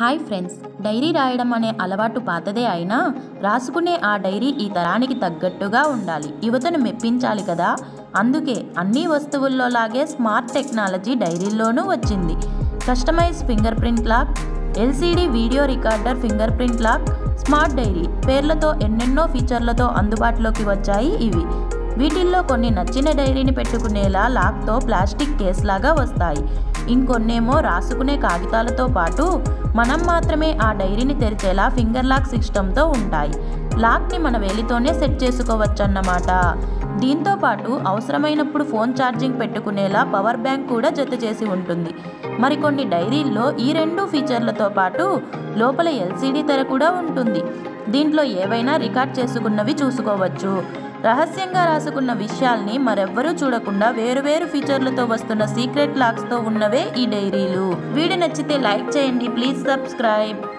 hi friends dairy రాయడం అనే అలవాటు పాతదే అయినా రాసుకునే ఆ డైరీ ఈ తరానికి తగ్గట్టుగా ఉండాలి యువతను మెప్పించాలి కదా అందుకే అన్ని వస్తువుల్లో లాగే స్మార్ట్ టెక్నాలజీ డైరీల్లోనూ వచ్చింది customize finger print lock LCD video recorder finger print lock smart diary పేర్లతో ఎన్నెన్నో ఫీచర్లతో అందుబాటులోకి వచ్చాయి ఇవి వీటిల్లో కొన్ని నచ్చిన డైరీని పెట్టుకునేలా లాక్తో ప్లాస్టిక్ కేస్ లాగా వస్తాయి ఇంకొన్నేమో రాసుకునే కాగితాలతో పాటు మనం మాత్రమే ఆ డైరీని తెరిచేలా ఫింగర్ లాక్ సిస్టంతో ఉంటాయి లాక్ని మన వేలితోనే సెట్ చేసుకోవచ్చన్నమాట దీంతో పాటు అవసరమైనప్పుడు ఫోన్ ఛార్జింగ్ పెట్టుకునేలా పవర్ బ్యాంక్ కూడా జత చేసి ఉంటుంది మరికొన్ని డైరీల్లో ఈ రెండు ఫీచర్లతో పాటు లోపల ఎల్సిడి తెర కూడా ఉంటుంది దీంట్లో ఏవైనా రికార్డ్ చేసుకున్నవి చూసుకోవచ్చు రహస్యంగా రాసుకున్న విషయాల్ని మరెవ్వరూ చూడకుండా వేరువేరు ఫీచర్లతో వస్తున్న సీక్రెట్ లాక్స్తో ఉన్నవే ఈ డైరీలు వీడియో నచ్చితే లైక్ చేయండి ప్లీజ్ సబ్స్క్రైబ్